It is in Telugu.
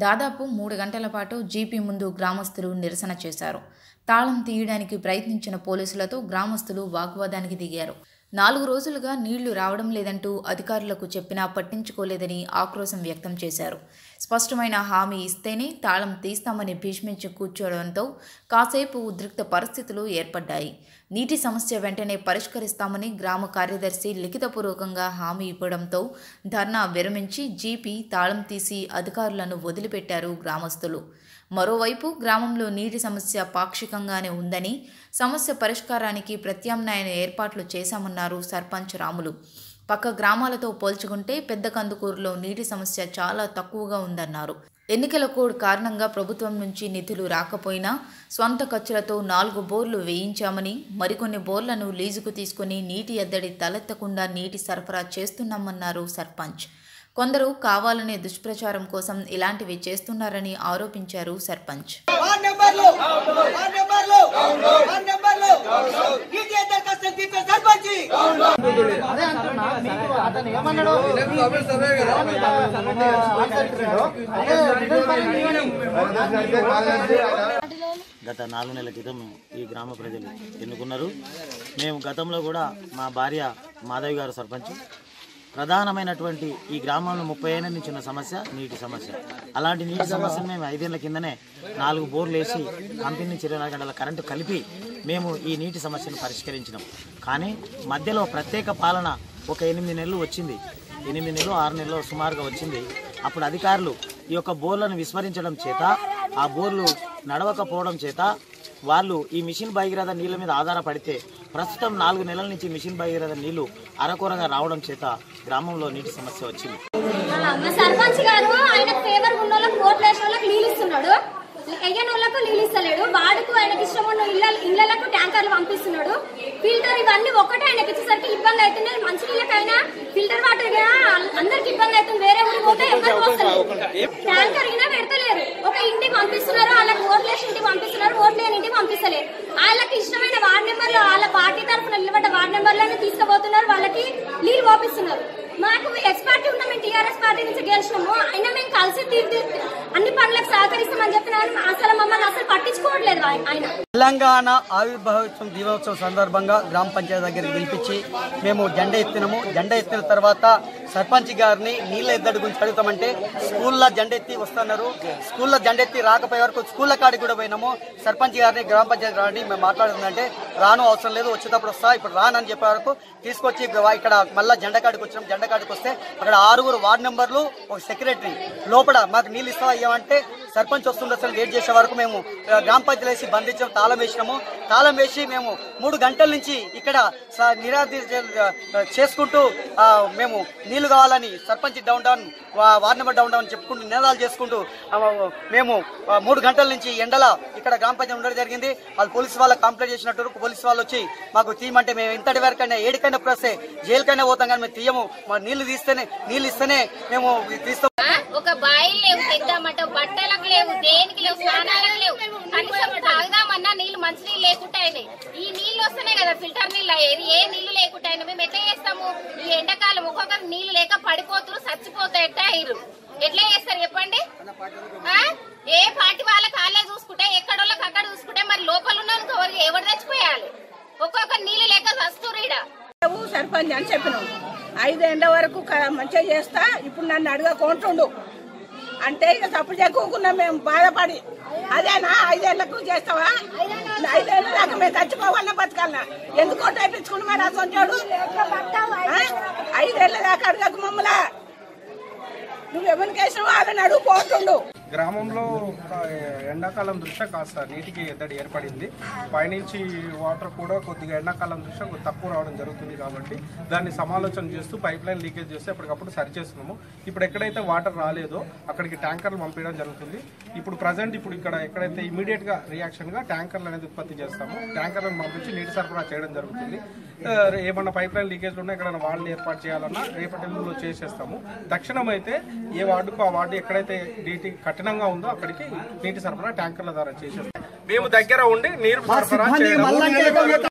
దాదాపు మూడు గంటల పాటు జీపీ ముందు గ్రామస్తులు నిరసన చేశారు తాళం తీయడానికి ప్రయత్నించిన పోలీసులతో గ్రామస్తులు వాగ్వాదానికి దిగారు నాలుగు రోజులుగా నీళ్లు రావడం లేదంటూ అధికారులకు చెప్పినా పట్టించుకోలేదని ఆక్రోశం వ్యక్తం చేశారు స్పష్టమైన హామీ ఇస్తేనే తాళం తీస్తామని భీష్మించి కూర్చోవడంతో కాసేపు ఉద్రిక్త పరిస్థితులు ఏర్పడ్డాయి నీటి సమస్య వెంటనే పరిష్కరిస్తామని గ్రామ కార్యదర్శి లిఖితపూర్వకంగా హామీ ఇవ్వడంతో ధర్నా విరమించి జీపీ తాళం తీసి అధికారులను వదిలిపెట్టారు గ్రామస్తులు మరోవైపు గ్రామంలో నీటి సమస్య పాక్షికంగానే ఉందని సమస్య పరిష్కారానికి ప్రత్యామ్నాయ ఏర్పాట్లు చేశామన్నారు సర్పంచ్ రాములు పక్క గ్రామాలతో పోల్చుకుంటే పెద్ద కందుకూరులో నీటి సమస్య చాలా తక్కువగా ఉందన్నారు ఎన్నికల కోడ్ కారణంగా ప్రభుత్వం నుంచి నిధులు రాకపోయినా స్వంత ఖర్చులతో నాలుగు బోర్లు వేయించామని మరికొన్ని బోర్లను లీజుకు తీసుకుని నీటి ఎద్దడి తలెత్తకుండా నీటి సరఫరా చేస్తున్నామన్నారు సర్పంచ్ కొందరు కావాలనే దుష్ప్రచారం కోసం ఇలాంటివి చేస్తున్నారని ఆరోపించారు సర్పంచ్ వార్డ్ నెంబర్లు వార్డ్ నెంబర్లు వార్డ్ నెంబర్లు నీటి దరఖాస్తు తీపే సర్పంచి గత నాలుగు నెలల క్రితం ఈ గ్రామ ప్రజలు ఎన్నుకున్నారు మేము గతంలో కూడా మా భార్య మాధవి గారు సర్పంచ్ ప్రధానమైనటువంటి ఈ గ్రామంలో ముప్పై ఏళ్ళ నుంచి ఉన్న సమస్య నీటి సమస్య అలాంటి నీటి సమస్యను మేము ఐదేళ్ల కిందనే నాలుగు బోర్లు వేసి కంపెనీ నుంచి ఇరవై నాలుగు గంటల కరెంటు కలిపి మేము ఈ నీటి సమస్యను పరిష్కరించినాం కానీ మధ్యలో ప్రత్యేక పాలన ఒక ఎనిమిది నెలలు వచ్చింది ఎనిమిది నెలలు ఆరు నెలలు సుమారుగా వచ్చింది అప్పుడు అధికారులు ఈ యొక్క బోర్లను విస్మరించడం చేత ఆ బోర్లు నడవకపోవడం చేత వాళ్ళు ఈ మిషన్ భగీరథ నీళ్ళ మీద ఆధారపడితే ప్రస్తుతం నాలుగు నెలల నుంచి మిషన్ భగీరథ నీళ్లు అరకొరగా రావడం చేత గ్రామంలో నీటి సమస్య వచ్చింది మా సర్పంచ్ గారు ఆయన ఫేవర్ ఉన్న వాళ్ళకి ఓట్లు వేసిన వాళ్ళకి నీళ్ళు ఇస్తున్నాడు ఎయ్యని వాళ్ళకు నీళ్ళు ఇస్తలేడు వాడుకు ఆయనకి ఇష్టం ఉన్న ఇళ్ళ ఇళ్లకు ట్యాంకర్లు పంపిస్తున్నాడు ఫిల్టర్ ఇవన్నీ ఒక్కటే ఆయనకి ఇచ్చేసరికి ఇబ్బంది అవుతుంది మంచి నీళ్ళకైనా ఫిల్టర్ వాటర్ గా అందరికి ఇబ్బంది అవుతుంది వేరే ఊరికి పోతే ఎవరికి వస్తలేదు ట్యాంకర్ అయినా పెడతలేరు ఒక ఇంటికి పంపిస్తున్నారు వాళ్ళకి ఓట్లు వేసి ఇంటికి పంపిస్తున్నారు ఓట్లు లేని ఇంటికి పంపిస్తలేరు వాళ్ళకి ఇష్టమైన వార్డ్ నెంబర్లు వాళ్ళ పార్టీ తరఫున నిలబడ్డ వార్డ్ నెంబర్లను తీసుకుపోతున్నారు వాళ్ళకి నీళ్ళు పంపిస్తున్నారు మాకు ఎక్స్పర్ట్ ఉన్న మేము టీఆర్ఎస్ పార్టీ నుంచి గెలిచినాము అయినా మేము కలిసి తీర్చి అన్ని పనులకు సహకరిస్తామని చెప్పిన కానీ అసలు మమ్మల్ని అసలు పట్టించుకోవట్లేదు ఆయ- ఆయన తెలంగాణ ఆవిర్భావోత్సవం దినోత్సవం సందర్భంగా గ్రామ పంచాయతీ దగ్గరికి పిలిపించి మేము జెండా ఎత్తినాము జెండా ఎత్తిన తర్వాత సర్పంచ్ గారిని నీళ్ళ ఎద్దడి గురించి అడుగుతామంటే స్కూల్లో జెండా ఎత్తి వస్తున్నారు స్కూల్లో జెండా ఎత్తి రాకపోయే వరకు స్కూళ్ళ కాడికి కూడా పోయినాము సర్పంచ్ గారిని గ్రామ పంచాయతీ రాని మేము మాట్లాడుతుందంటే రాను అవసరం లేదు వచ్చేటప్పుడు వస్తా ఇప్పుడు రానని చెప్పే వరకు తీసుకొచ్చి ఇక్కడ మళ్ళా జెండా కాడికి వచ్చినాం జెండా కాడికి వస్తే అక్కడ ఆరుగురు వార్డు మెంబర్లు ఒక సెక్రటరీ లోపల మాకు నీళ్ళు ఇస్తావా ఇవ్వమంటే సర్పంచ్ వస్తుండే అసలు వెయిట్ చేసే వరకు మేము ఆ, గ్రామ పంచాయతీ వేసి బంధించాం తాళం వేసినాము తాళం వేసి మేము మూడు గంటల నుంచి ఇక్కడ స- నిరాధి చే- చేసుకుంటూ ఆ, మేము నీళ్లు కావాలని సర్పంచ్ డౌన్ డౌన్ వా- వార్డు నెంబర్ డౌన్ డౌన్ చెప్పుకుంటూ నినాదాలు చేసుకుంటూ ఆ, మేము ఆ, మూడు గంటల నుంచి ఎండల ఇక్కడ గ్రామ పంచాయతీ ఉండడం జరిగింది వాళ్ళు పోలీసు వాళ్ళకి కంప్లైంట్ చేసినట్టు పోలీసు వాళ్ళు వచ్చి మాకు తీయమంటే మేము ఇంతటి వరకైనా ఏడికైనా ప్రస్తే జైలుకైనా పోతాం కానీ మేము తీయము మా నీళ్లు తీస్తేనే నీళ్ళు ఇస్తేనే మేము తీస్తాం ఆ? ఒక బాయిలు లేవు తెద్దామంటే బట్టలకు లేవు దేనికి లేవు స్నానాలకు లేవు కనీసం తాగుదామన్నా నీళ్లు మంచి నీళ్ళు లేకుండా అయినాయి ఈ నీళ్లు వస్తున్నాయి కదా ఫిల్టర్ నీళ్ళు అయ్యేది ఏ నీళ్లు లేకుండా అయినా మేము ఎట్లా చేస్తాము ఈ ఎండాకాలం ఒక్కొక్కరు నీళ్లు లేక పడిపోతురు చచ్చిపోతాయి ఎట్లా అయ్యారు ఎట్లా చేస్తారు చెప్పండి ఆ? ఏ పార్టీ వాళ్ళ కాళ్ళే చూసుకుంటే ఎక్కడోళ్ళకి అక్కడ చూసుకుంటే మరి లోపల ఉన్న ఎవరు చచ్చిపోయాలి ఒక్కొక్క నీళ్లు లేక చస్తురు ఈడ నువ్వు సర్పంచ్ అని చెప్పినావు ఐదేళ్ల వరకు క- మంచిగా చేస్తా ఇప్పుడు నన్ను అడగకుంటుండు అంటే ఇక తప్పుడు చెక్కుకున్నా మేము బాధపడి అదేనా ఐదేళ్లకు చేస్తావా ఐదేళ్ళ దాకా మేము చచ్చిపోవాలన్నా బతకాలనా ఎందుకో టైపించుకుని మరి అసొంటాడు ఐదేళ్ల దాకా అడగకు మమ్మల్ని నువ్వు ఎవరికి వేసినావు వాళ్ళని అడుగుపోతుండు గ్రామంలో ఒక ఎండాకాలం దృష్ట్యా కాస్త నీటికి ఎద్దడి ఏర్పడింది పైనుంచి వాటర్ కూడా కొద్దిగా ఎండాకాలం దృష్ట్యా కొద్ది తక్కువ రావడం జరుగుతుంది కాబట్టి దాన్ని సమాలోచన చేస్తూ పైప్ లైన్ లీకేజ్ చేస్తే ఎప్పటికప్పుడు సరి చేస్తున్నాము ఇప్పుడు ఎక్కడైతే వాటర్ రాలేదో అక్కడికి ట్యాంకర్లు పంపించడం జరుగుతుంది ఇప్పుడు ప్రజెంట్ ఇప్పుడు ఇక్కడ ఎక్కడైతే ఇమీడియట్ గా రియాక్షన్ గా ట్యాంకర్లు అనేది ఉత్పత్తి చేస్తాము ట్యాంకర్లను పంపించి నీటి సరఫరా చేయడం జరుగుతుంది ఆ, ఏమన్నా పైప్ లైన్ లీకేజ్ ఉన్నా ఎక్కడైనా వాళ్ళు ఏర్పాటు చేయాలన్నా రేపటి ఎల్లుండిలో చేసేస్తాము దక్షిణం అయితే ఏ వార్డుకు ఆ వార్డు ఎక్కడైతే నీటి కఠినంగా ఉందో అక్కడికి నీటి సరఫరా ట్యాంకర్ల ద్వారా చేసేస్తాం మేము దగ్గర ఉండి నీరు సరఫరా చేయడం